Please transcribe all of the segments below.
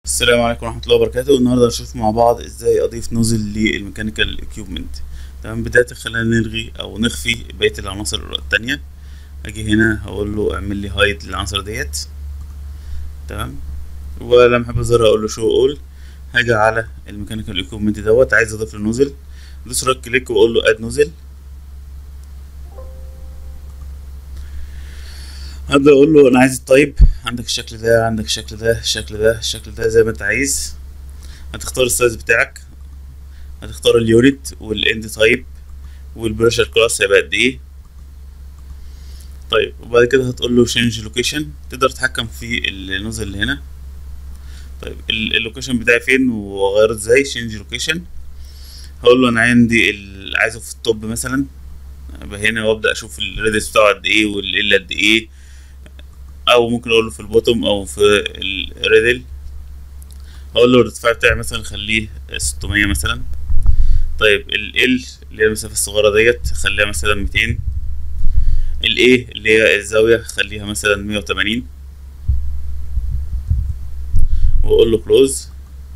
السلام عليكم ورحمة الله وبركاته النهاردة هنشوف مع بعض ازاي اضيف نوزل للميكانيكال اكيوبمنت تمام بداية خلينا نلغي او نخفي بقية العناصر التانية اجي هنا هقول له اعمل لي هايد للعناصر ديت تمام ولما احب اظهر اقول له شو اول هاجي على الميكانيكال اكيوبمنت دوت عايز اضيف له نوزل ادوس رايت كليك واقول له اد نوزل هبدأ اقول له انا عايز التايب عندك الشكل ده عندك الشكل ده الشكل ده الشكل ده زي ما انت عايز هتختار السايز بتاعك هتختار اليونت والاند تايب والبريشر كلاس هيبقى قد ايه طيب وبعد كده هتقول له change لوكيشن تقدر تتحكم في النوزل اللي هنا طيب اللوكيشن بتاعي فين واغيره ازاي change لوكيشن هقول له انا عندي ال- عايزه في التوب مثلا ابقى هنا وابدا اشوف الريدس بتاعه قد ايه والال قد ايه او ممكن اقول له في البوتوم او في الريدل هقول له الارتفاع بتاعي مثلا خليه 600 مثلا طيب ال ال اللي هي المسافة الصغيرة ديت خليها مثلا 200 ال A اللي هي الزاوية خليها مثلا 180 واقول له كلوز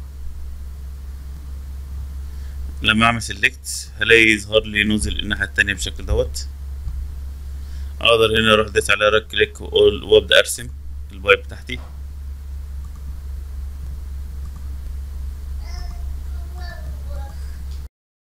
لما اعمل سيلكت هلاقي يظهر لي نوزل الناحية التانية بالشكل دوت اقدر هنا اروح دايس على رايت كليك واقول وابدا ارسم البايب بتاعتي